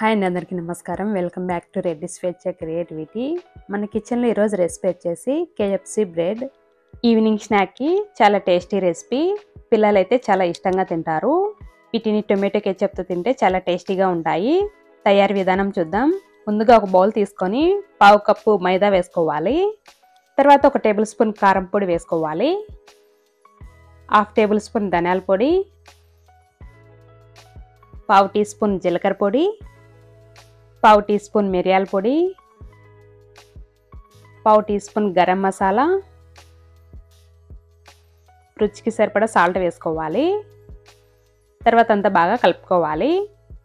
hi అండి అందరికీ నమస్కారం వెల్కమ్ బ్యాక్ టు రెడ్డి స్వేచ్ఛ క్రియేటివిటీ మన కిచెన్లో ఈరోజు రెసిపీ వచ్చేసి కేఎఫ్సి బ్రెడ్ ఈవినింగ్ స్నాక్కి చాలా టేస్టీ రెసిపీ పిల్లలైతే చాలా ఇష్టంగా తింటారు వీటిని టొమాటో కెచప్తో తింటే చాలా టేస్టీగా ఉంటాయి తయారీ విధానం చూద్దాం ముందుగా ఒక బౌల్ తీసుకొని పావు కప్పు మైదా వేసుకోవాలి తర్వాత ఒక టేబుల్ స్పూన్ కారం పొడి వేసుకోవాలి హాఫ్ టేబుల్ స్పూన్ ధనియాల పొడి పావు టీ స్పూన్ జీలకర్ర పొడి పావు టీ స్పూన్ మిరియాల పొడి పావు టీ స్పూన్ గరం మసాలా రుచికి సరిపడా సాల్ట్ వేసుకోవాలి తర్వాత అంతా బాగా కలుపుకోవాలి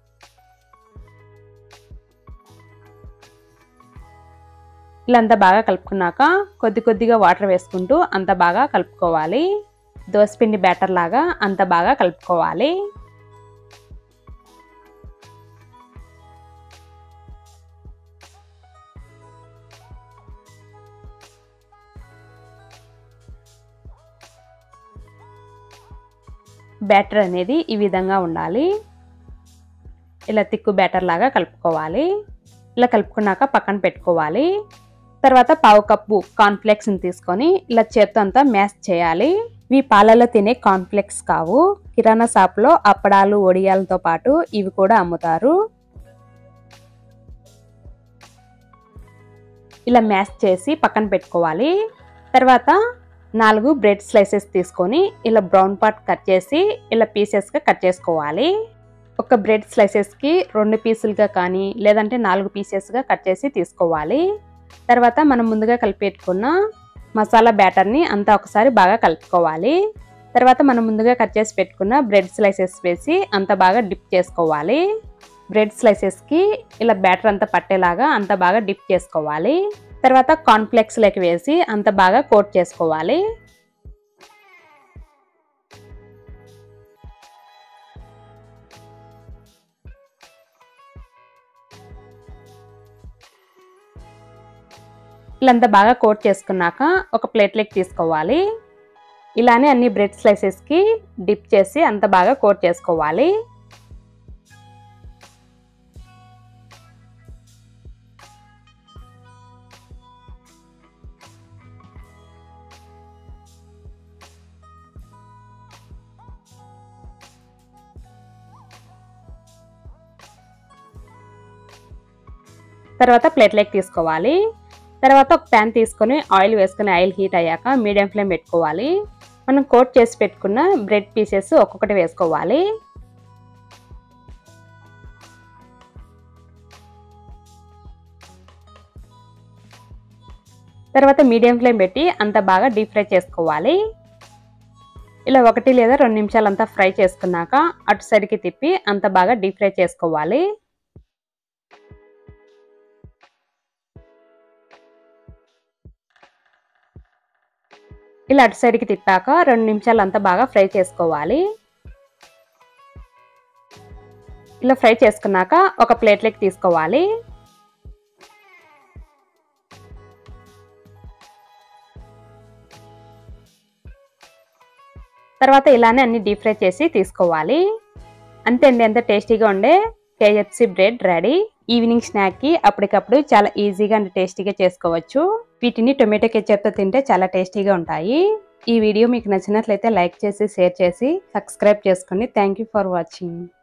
ఇలా అంతా బాగా కలుపుకున్నాక కొద్ది కొద్దిగా వాటర్ వేసుకుంటూ అంత బాగా కలుపుకోవాలి దోసపిండి బ్యాటర్ లాగా అంత బాగా కలుపుకోవాలి బ్యాటర్ అనేది ఈ విధంగా ఉండాలి ఇలా తిక్కు బ్యాటర్ లాగా కలుపుకోవాలి ఇలా కలుపుకున్నాక పక్కన పెట్టుకోవాలి తర్వాత పావు కప్పు కార్న్ఫ్లెక్స్ని తీసుకొని ఇలా చేత్తో అంతా మ్యాష్ చేయాలి ఇవి పాలలో తినే కార్న్ఫ్లెక్స్ కావు కిరాణా షాప్లో అప్పడాలు ఒడియాలతో పాటు ఇవి కూడా అమ్ముతారు ఇలా మ్యాష్ చేసి పక్కన పెట్టుకోవాలి తర్వాత నాలుగు బ్రెడ్ స్లైసెస్ తీసుకొని ఇలా బ్రౌన్ పార్ట్ కట్ చేసి ఇలా పీసెస్గా కట్ చేసుకోవాలి ఒక బ్రెడ్ స్లైసెస్కి రెండు పీసులుగా కానీ లేదంటే నాలుగు పీసెస్గా కట్ చేసి తీసుకోవాలి తర్వాత మనం ముందుగా కలిపి పెట్టుకున్న మసాలా బ్యాటర్ని అంతా ఒకసారి బాగా కలుపుకోవాలి తర్వాత మనం ముందుగా కట్ చేసి పెట్టుకున్న బ్రెడ్ స్లైసెస్ వేసి అంత బాగా డిప్ చేసుకోవాలి బ్రెడ్ స్లైసెస్కి ఇలా బ్యాటర్ అంతా పట్టేలాగా అంత బాగా డిప్ చేసుకోవాలి తర్వాత కార్న్ఫ్లెక్స్లోకి వేసి అంత బాగా కోట్ చేసుకోవాలి ఇలాంతా బాగా కోట్ చేసుకున్నాక ఒక ప్లేట్లోకి తీసుకోవాలి ఇలానే అన్ని బ్రెడ్ స్లైసెస్కి డిప్ చేసి అంత బాగా కోట్ చేసుకోవాలి తర్వాత ప్లేట్లోకి తీసుకోవాలి తర్వాత ఒక ప్యాన్ తీసుకొని ఆయిల్ వేసుకొని ఆయిల్ హీట్ అయ్యాక మీడియం ఫ్లేమ్ పెట్టుకోవాలి మనం కోట్ చేసి పెట్టుకున్న బ్రెడ్ పీసెస్ ఒక్కొక్కటి వేసుకోవాలి తర్వాత మీడియం ఫ్లేమ్ పెట్టి అంత బాగా డీప్ ఫ్రై చేసుకోవాలి ఇలా ఒకటి లేదా రెండు నిమిషాలు అంతా ఫ్రై చేసుకున్నాక అటు సైడ్కి తిప్పి అంత బాగా డీప్ ఫ్రై చేసుకోవాలి ఇలా అటు సైడ్కి తిప్పాక రెండు నిమిషాలు అంతా బాగా ఫ్రై చేసుకోవాలి ఇలా ఫ్రై చేసుకున్నాక ఒక ప్లేట్లోకి తీసుకోవాలి తర్వాత ఇలానే అన్ని డీప్ ఫ్రై చేసి తీసుకోవాలి అంతే అండి ఎంత టేస్టీగా ఉండే కేఎఫ్సి బ్రెడ్ రెడీ ఈవినింగ్ స్నాక్కి అప్పటికప్పుడు చాలా ఈజీగా అండ్ టేస్టీగా చేసుకోవచ్చు వీటిని టొమాటో కెచప్తో తింటే చాలా టేస్టీగా ఉంటాయి ఈ వీడియో మీకు నచ్చినట్లయితే లైక్ చేసి షేర్ చేసి సబ్స్క్రైబ్ చేసుకోండి థ్యాంక్ ఫర్ వాచింగ్